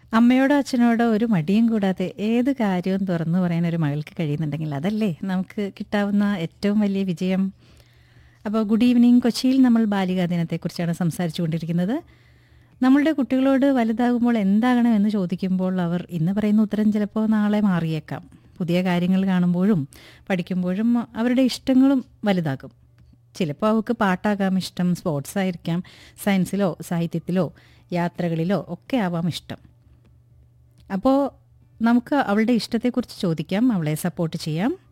അമ്മയോടോ അച്ഛനോടോ ഒരു മടിയും കൂടാതെ ഏത് കാര്യവും തുറന്നു പറയാൻ ഒരു മകൾക്ക് കഴിയുന്നുണ്ടെങ്കിൽ അതല്ലേ നമുക്ക് കിട്ടാവുന്ന ഏറ്റവും വലിയ വിജയം അപ്പോൾ ഗുഡ് ഈവനിങ് കൊച്ചിയിൽ നമ്മൾ ബാലികാ ദിനത്തെക്കുറിച്ചാണ് സംസാരിച്ചു കൊണ്ടിരിക്കുന്നത് നമ്മളുടെ കുട്ടികളോട് വലുതാകുമ്പോൾ എന്താകണം എന്ന് ചോദിക്കുമ്പോൾ അവർ ഇന്ന് പറയുന്ന ഉത്തരം ചിലപ്പോൾ നാളെ മാറിയേക്കാം പുതിയ കാര്യങ്ങൾ കാണുമ്പോഴും പഠിക്കുമ്പോഴും അവരുടെ ഇഷ്ടങ്ങളും വലുതാകും ചിലപ്പോൾ അവൾക്ക് പാട്ടാകാം ഇഷ്ടം സ്പോർട്സ് ആയിരിക്കാം സയൻസിലോ സാഹിത്യത്തിലോ യാത്രകളിലോ ഒക്കെ ആവാം ഇഷ്ടം അപ്പോൾ നമുക്ക് അവളുടെ ഇഷ്ടത്തെക്കുറിച്ച് ചോദിക്കാം അവളെ സപ്പോർട്ട് ചെയ്യാം